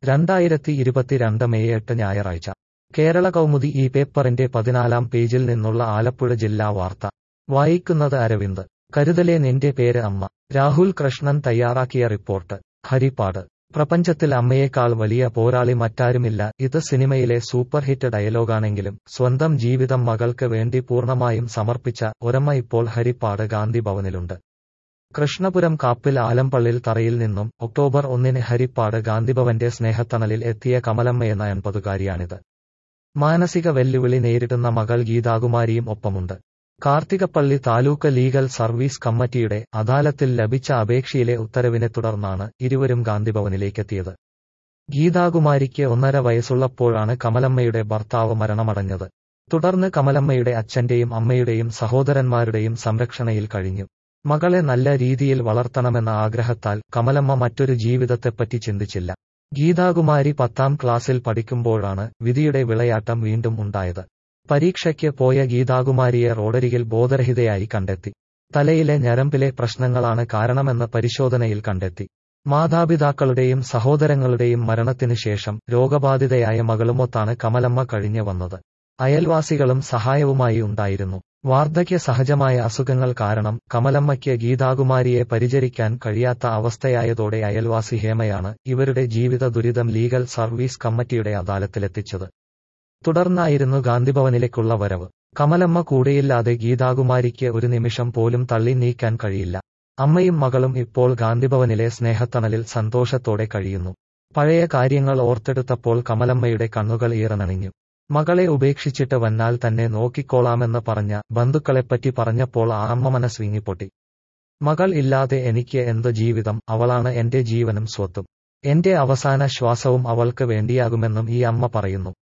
രണ്ടായിരത്തി ഇരുപത്തിരണ്ട് മെയ് എട്ട് ഞായറാഴ്ച കേരള കൗമുദി ഈ പേപ്പറിന്റെ പതിനാലാം പേജിൽ നിന്നുള്ള ആലപ്പുഴ ജില്ലാ വാർത്ത വായിക്കുന്നത് അരവിന്ദ് കരുതലേ നിന്റെ പേര് അമ്മ രാഹുൽ കൃഷ്ണൻ തയ്യാറാക്കിയ റിപ്പോർട്ട് ഹരിപ്പാട് പ്രപഞ്ചത്തിൽ അമ്മയേക്കാൾ വലിയ പോരാളി മറ്റാരുമില്ല ഇത് സിനിമയിലെ സൂപ്പർ ഹിറ്റ് ഡയലോഗാണെങ്കിലും സ്വന്തം ജീവിതം മകൾക്ക് വേണ്ടി പൂർണ്ണമായും സമർപ്പിച്ച ഒരമ്മ ഇപ്പോൾ ഹരിപ്പാട് ഗാന്ധി ഭവനിലുണ്ട് കൃഷ്ണപുരം കാപ്പിൽ ആലമ്പള്ളിൽ തറയിൽ നിന്നും ഒക്ടോബർ ഒന്നിന് ഹരിപ്പാട് ഗാന്ധിഭവന്റെ സ്നേഹത്തണലിൽ എത്തിയ കമലമ്മയെന്ന എൺപതുകാരിയാണിത് മാനസിക വെല്ലുവിളി നേരിടുന്ന മകൾ ഗീതാകുമാരിയും ഒപ്പമുണ്ട് കാർത്തികപ്പള്ളി താലൂക്ക് ലീഗൽ സർവീസ് കമ്മിറ്റിയുടെ അദാലത്തിൽ ലഭിച്ച അപേക്ഷയിലെ ഉത്തരവിനെ തുടർന്നാണ് ഇരുവരും ഗാന്ധിഭവനിലേക്കെത്തിയത് ഗീതാകുമാരിക്ക് ഒന്നര വയസ്സുള്ളപ്പോഴാണ് കമലമ്മയുടെ ഭർത്താവ് മരണമടഞ്ഞത് തുടർന്ന് കമലമ്മയുടെ അച്ഛന്റെയും അമ്മയുടെയും സഹോദരന്മാരുടെയും സംരക്ഷണയിൽ കഴിഞ്ഞു മകളെ നല്ല രീതിയിൽ വളർത്തണമെന്ന ആഗ്രഹത്താൽ കമലമ്മ മറ്റൊരു ജീവിതത്തെപ്പറ്റി ചിന്തിച്ചില്ല ഗീതാകുമാരി പത്താം ക്ലാസ്സിൽ പഠിക്കുമ്പോഴാണ് വിധിയുടെ വിളയാട്ടം വീണ്ടും ഉണ്ടായത് പരീക്ഷയ്ക്ക് പോയ ഗീതാകുമാരിയെ റോഡരികിൽ ബോധരഹിതയായി കണ്ടെത്തി തലയിലെ ഞരമ്പിലെ പ്രശ്നങ്ങളാണ് കാരണമെന്ന് പരിശോധനയിൽ കണ്ടെത്തി മാതാപിതാക്കളുടെയും സഹോദരങ്ങളുടെയും മരണത്തിനു ശേഷം രോഗബാധിതയായ മകളുമൊത്താണ് കമലമ്മ കഴിഞ്ഞു വന്നത് അയൽവാസികളും സഹായവുമായി ഉണ്ടായിരുന്നു വാർദ്ധക്യ സഹജമായ അസുഖങ്ങൾ കാരണം കമലമ്മയ്ക്ക് ഗീതാകുമാരിയെ പരിചരിക്കാൻ കഴിയാത്ത അവസ്ഥയായതോടെ അയൽവാസി ഹേമയാണ് ഇവരുടെ ജീവിത ദുരിതം ലീഗൽ സർവീസ് കമ്മിറ്റിയുടെ അദാലത്തിലെത്തിച്ചത് തുടർന്നായിരുന്നു ഗാന്ധിഭവനിലേക്കുള്ള വരവ് കമലമ്മ കൂടെയില്ലാതെ ഗീതാകുമാരിക്ക് ഒരു നിമിഷം പോലും തള്ളി നീക്കാൻ കഴിയില്ല അമ്മയും മകളും ഇപ്പോൾ ഗാന്ധിഭവനിലെ സ്നേഹത്തണലിൽ സന്തോഷത്തോടെ കഴിയുന്നു പഴയ കാര്യങ്ങൾ ഓർത്തെടുത്തപ്പോൾ കമലമ്മയുടെ കണ്ണുകൾ ഈറനണിഞ്ഞു മകളെ ഉപേക്ഷിച്ചിട്ട് വന്നാൽ തന്നെ നോക്കിക്കോളാമെന്ന് പറഞ്ഞ ബന്ധുക്കളെപ്പറ്റി പറഞ്ഞപ്പോൾ ആ അമ്മ മനസ്വിങ്ങിപ്പൊട്ടി മകൾ ഇല്ലാതെ എനിക്ക് എന്ത് ജീവിതം അവളാണ് എന്റെ ജീവനും സ്വത്തും എന്റെ അവസാന ശ്വാസവും അവൾക്ക് വേണ്ടിയാകുമെന്നും ഈ അമ്മ പറയുന്നു